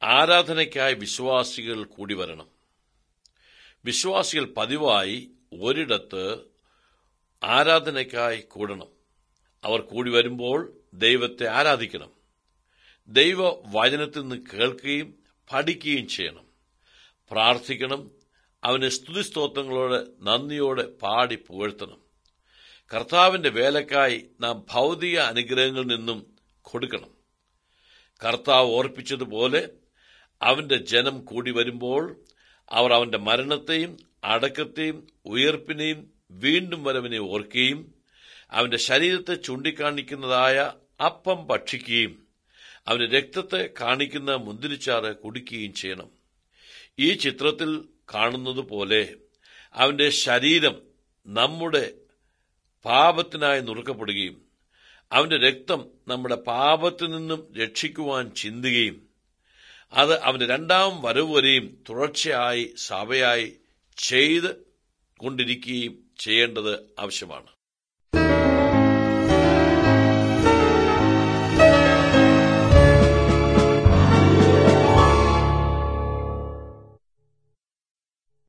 ആരാധനയ്ക്കായി വിശ്വാസികൾ കൂടി വരണം വിശ്വാസികൾ പതിവായി ഒരിടത്ത് ആരാധനയ്ക്കായി കൂടണം അവർ കൂടി വരുമ്പോൾ ദൈവത്തെ ആരാധിക്കണം ദൈവ വചനത്തിൽ നിന്ന് കേൾക്കുകയും പഠിക്കുകയും ചെയ്യണം പ്രാർത്ഥിക്കണം അവന് സ്തുതിസ്തോത്രങ്ങളോട് നന്ദിയോടെ പാടി പുകഴ്ത്തണം കർത്താവിന്റെ വേലക്കായി നാം ഭൗതിക അനുഗ്രഹങ്ങളിൽ നിന്നും കൊടുക്കണം കർത്താവ് ഓർപ്പിച്ചതുപോലെ അവന്റെ ജനം കൂടി വരുമ്പോൾ അവർ അവന്റെ മരണത്തെയും അടക്കത്തെയും ഉയർപ്പിനെയും വീണ്ടും വരവിനെ ഓർക്കുകയും അവന്റെ ശരീരത്തെ ചൂണ്ടിക്കാണിക്കുന്നതായ അപ്പം ഭക്ഷിക്കുകയും അവന്റെ രക്തത്തെ കാണിക്കുന്ന മുന്തിരിച്ചാറ് കുടിക്കുകയും ചെയ്യണം ഈ ചിത്രത്തിൽ കാണുന്നത് പോലെ അവന്റെ ശരീരം നമ്മുടെ പാപത്തിനായി നുറുക്കപ്പെടുകയും അവന്റെ രക്തം നമ്മുടെ പാപത്തിൽ നിന്നും രക്ഷിക്കുവാൻ ചിന്തുകയും അത് അവന്റെ രണ്ടാം വരവ് വരെയും തുടർച്ചയായി സഭയായി ചെയ്ത് കൊണ്ടിരിക്കുകയും ചെയ്യേണ്ടത് ആവശ്യമാണ്